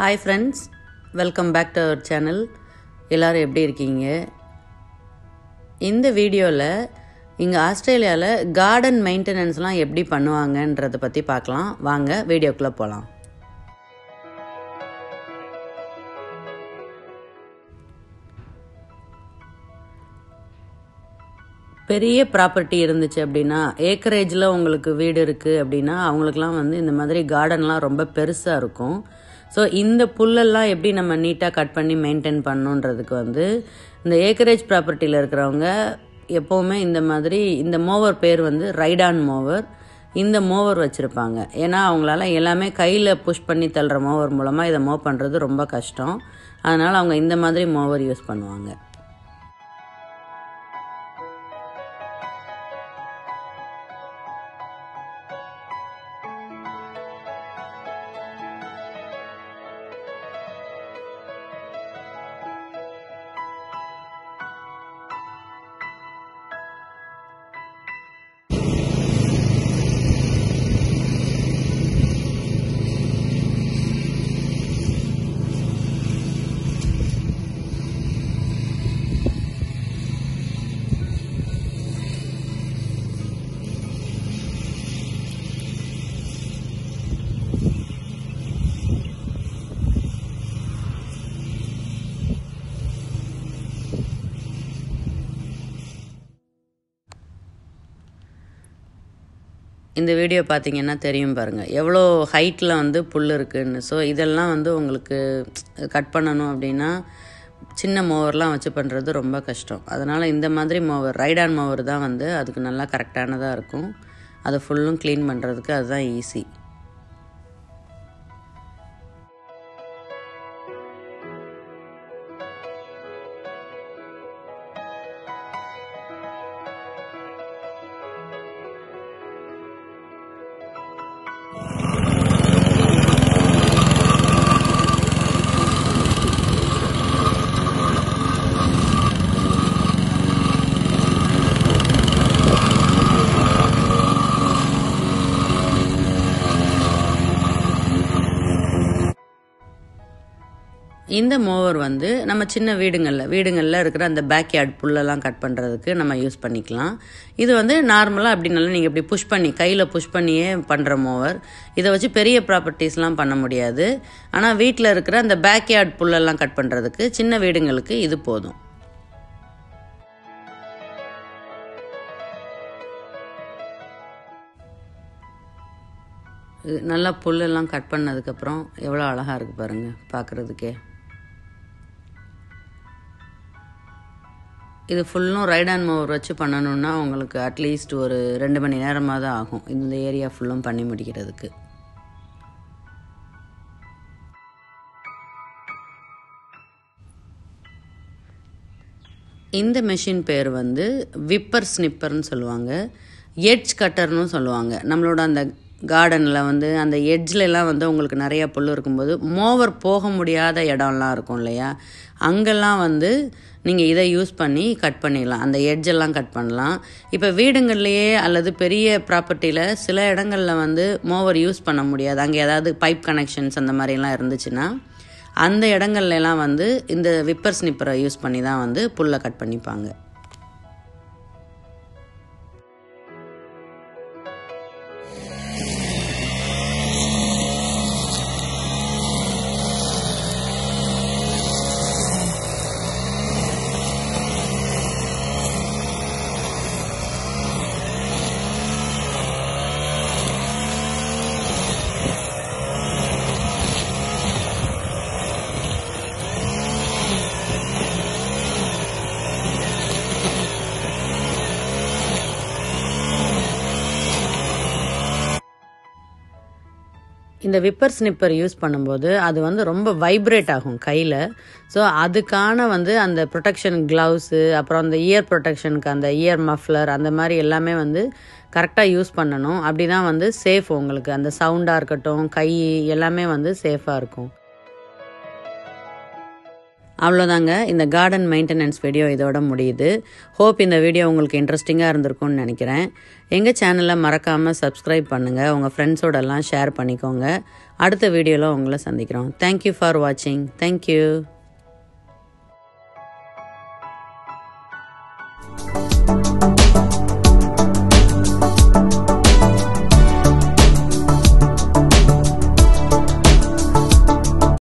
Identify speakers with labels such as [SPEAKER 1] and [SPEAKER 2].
[SPEAKER 1] hi friends welcome back to our channel எல்லோரும் எப்படி இருக்கீங்க இந்த வீடியோவில் இங்கே ஆஸ்திரேலியாவில் கார்டன் மெயின்டெனன்ஸ்லாம் எப்படி பண்ணுவாங்கன்றதை பற்றி பார்க்கலாம் வாங்க வீடியோக்குள்ளே போகலாம் பெரிய ப்ராப்பர்ட்டி இருந்துச்சு அப்படின்னா ஏக்கரேஜில் உங்களுக்கு வீடு இருக்குது அப்படின்னா அவங்களுக்குலாம் வந்து இந்த மாதிரி கார்டன்லாம் ரொம்ப பெருசாக இருக்கும் ஸோ இந்த புல்லெல்லாம் எப்படி நம்ம நீட்டாக கட் பண்ணி மெயின்டைன் பண்ணணுன்றதுக்கு வந்து இந்த ஏக்கரேஜ் ப்ராப்பர்ட்டியில் இருக்கிறவங்க எப்போவுமே இந்த மாதிரி இந்த மோவர் பேர் வந்து ரைடான் மோவர் இந்த மோவர் வச்சுருப்பாங்க ஏன்னா அவங்களால எல்லாமே கையில் புஷ் பண்ணி தள்ளுற மோவர் மூலமாக இதை மூவ் பண்ணுறது ரொம்ப கஷ்டம் அதனால் அவங்க இந்த மாதிரி மோவர் யூஸ் பண்ணுவாங்க இந்த வீடியோ பார்த்தீங்கன்னா தெரியும் பாருங்கள் எவ்வளோ ஹைட்டில் வந்து புல் இருக்குன்னு ஸோ இதெல்லாம் வந்து உங்களுக்கு கட் பண்ணணும் அப்படின்னா சின்ன மோவர்லாம் வச்சு பண்ணுறது ரொம்ப கஷ்டம் அதனால் இந்த மாதிரி மோவர் ரைடான் மோவர் தான் வந்து அதுக்கு நல்லா கரெக்டானதாக இருக்கும் அதை ஃபுல்லும் க்ளீன் பண்ணுறதுக்கு அதுதான் ஈஸி இந்த மோவர் வந்து நம்ம சின்ன வீடுங்களில் வீடுங்களில் இருக்கிற அந்த பேக் யார்ட் புல்லெல்லாம் கட் பண்ணுறதுக்கு நம்ம யூஸ் பண்ணிக்கலாம் இது வந்து நார்மலாக அப்படின்னாலும் நீங்கள் இப்படி புஷ் பண்ணி கையில் புஷ் பண்ணியே பண்ணுற மோவர் இதை வச்சு பெரிய ப்ராப்பர்ட்டிஸ்லாம் பண்ண முடியாது ஆனால் வீட்டில் இருக்கிற அந்த பேக் யார்ட் புல்லெல்லாம் கட் பண்ணுறதுக்கு சின்ன வீடுங்களுக்கு இது போதும் இது நல்லா புல்லெல்லாம் கட் பண்ணதுக்கப்புறம் எவ்வளோ அழகாக இருக்குது பாருங்கள் பார்க்குறதுக்கே இது ஃபுல்லும் ரைட் அண்ட் மோவர் வச்சு பண்ணணுன்னா உங்களுக்கு அட்லீஸ்ட் ஒரு ரெண்டு மணி நேரமாக தான் ஆகும் இந்த ஏரியா ஃபுல்லும் பண்ணி முடிக்கிறதுக்கு இந்த மெஷின் பேர் வந்து விப்பர் ஸ்னிப்பர்னு சொல்லுவாங்க எட்ஜ் கட்டர்னு சொல்லுவாங்க நம்மளோட அந்த கார்டனில் வந்து அந்த எட்ஜ்லலாம் வந்து உங்களுக்கு நிறையா புல் இருக்கும்போது மோவர் போக முடியாத இடம்லாம் இருக்கும் இல்லையா அங்கெல்லாம் வந்து நீங்கள் இதை யூஸ் பண்ணி கட் பண்ணிடலாம் அந்த எட்ஜெல்லாம் கட் பண்ணலாம் இப்போ வீடுங்கள்லையே அல்லது பெரிய ப்ராப்பர்ட்டியில் சில இடங்களில் வந்து மோவர் யூஸ் பண்ண முடியாது அங்கே ஏதாவது பைப் கனெக்ஷன்ஸ் அந்த மாதிரிலாம் இருந்துச்சுன்னா அந்த இடங்கள்லாம் வந்து இந்த விப்பர் ஸ்னிப்பரை யூஸ் பண்ணி தான் வந்து புல்லை கட் பண்ணிப்பாங்க இந்த விப்பர் ஸ்னிப்பர் யூஸ் பண்ணும்போது அது வந்து ரொம்ப வைப்ரேட் ஆகும் கையில் ஸோ அதுக்கான வந்து அந்த ப்ரொடெக்ஷன் க்ளவுஸு அப்புறம் அந்த இயர் ப்ரொடெக்ஷனுக்கு அந்த இயர் மஃப்ளர் அந்த மாதிரி எல்லாமே வந்து கரெக்டாக யூஸ் பண்ணணும் அப்படி தான் வந்து சேஃப் உங்களுக்கு அந்த சவுண்டாக இருக்கட்டும் கை எல்லாமே வந்து சேஃபாக இருக்கும் அவ்வளோதாங்க இந்த கார்டன் மெயின்டெனன்ஸ் வீடியோ இதோட முடியுது ஹோப் இந்த வீடியோ உங்களுக்கு இன்ட்ரெஸ்டிங்காக இருந்திருக்கும்னு நினைக்கிறேன் எங்கள் சேனலை மறக்காமல் சப்ஸ்கிரைப் பண்ணுங்கள் உங்கள் ஃப்ரெண்ட்ஸோடலாம் ஷேர் பண்ணிக்கோங்க அடுத்த வீடியோவில் உங்களை சந்திக்கிறோம் தேங்க்யூ ஃபார் வாட்சிங் தேங்க்யூ